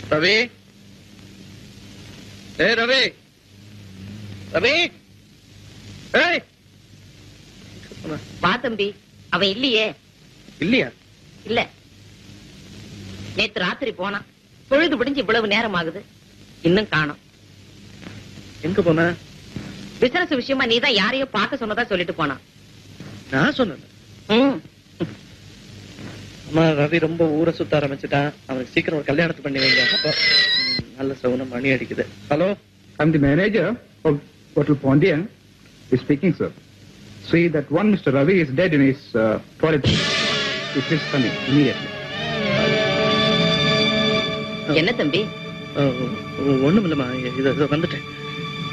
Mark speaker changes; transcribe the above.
Speaker 1: ரவி ஏ ரவி ரவி ஏய்
Speaker 2: வா தம்பி அவன் இல்லையே
Speaker 1: இல்லையா
Speaker 2: இல்ல நேத்து ராத்திரி போனான் பொழுது பிடிஞ்சு இவ்வளவு நேரம் ஆகுது இன்னும் காணோம்
Speaker 1: எங்க போன
Speaker 2: பிசினஸ் விஷயமா நீதான் யாரையோ பார்க்க சொன்னதா சொல்லிட்டு போனான்
Speaker 1: நான் சொன்னேன்
Speaker 2: ம்.
Speaker 1: அம்மா ரவி ரொம்ப ஊரை சுத்த ஆரம்பிச்சுட்டான் அவனுக்கு சீக்கிரம் ஒரு கல்யாணத்தை பண்ணி வைங்க அப்போ ம், நல்ல சகுனம் மணி அடிக்குது hello
Speaker 3: I'm the manager of Hotel Pondian. Is speaking, sir. See that one Mr. Ravi is dead in his uh, toilet. He please come in immediately.
Speaker 2: என்ன தம்பி
Speaker 1: ஒண்ணும் இல்லம்மா இது இது வந்துட்டேன்